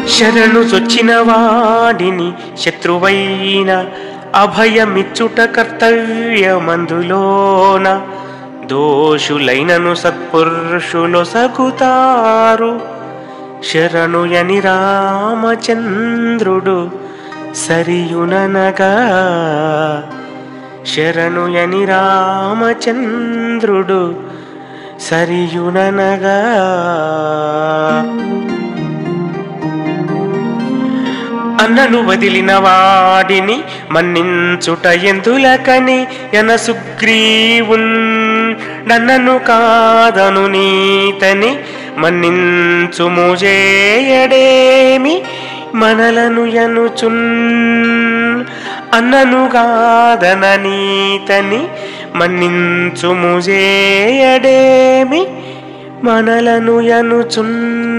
శరణు చొచ్చిన వాడిని శత్రువైన అభయమిచ్చుట కర్తవ్యమందులోన దోషులైనను సత్పురుషులు సగుతారు శరణుయని రామచంద్రుడు సరియుననగా శరణుయని రామచంద్రుడు సరియుననగా అన్నను వదిలిన వాడిని మన్నించుట ఎందులకని ఎన సుగ్రీవున్ నన్నను కాదను నీతని మన్నించుము చేయడేమి మనలను ఎనుచున్ అన్నను కాదన నీతని మన్నించుము చేయడేమి మనలను ఎనుచున్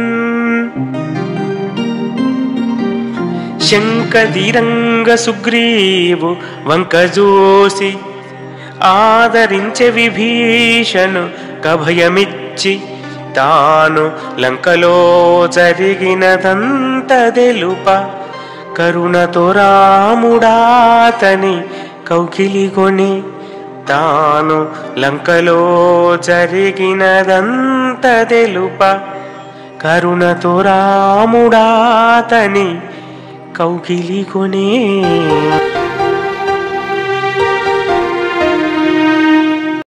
శంకధీరంగ సుగ్రీవు వంకజూసి ఆదరించే విభీషణు కభయమిచ్చి తాను లంకలో జరిగినదంత తెలుప కరుణతో రాముడాతని కౌకిలిగొని తాను లంకలో జరిగినదంత తెలుప కరుణతో రాముడాతని కౌగిలి కొనే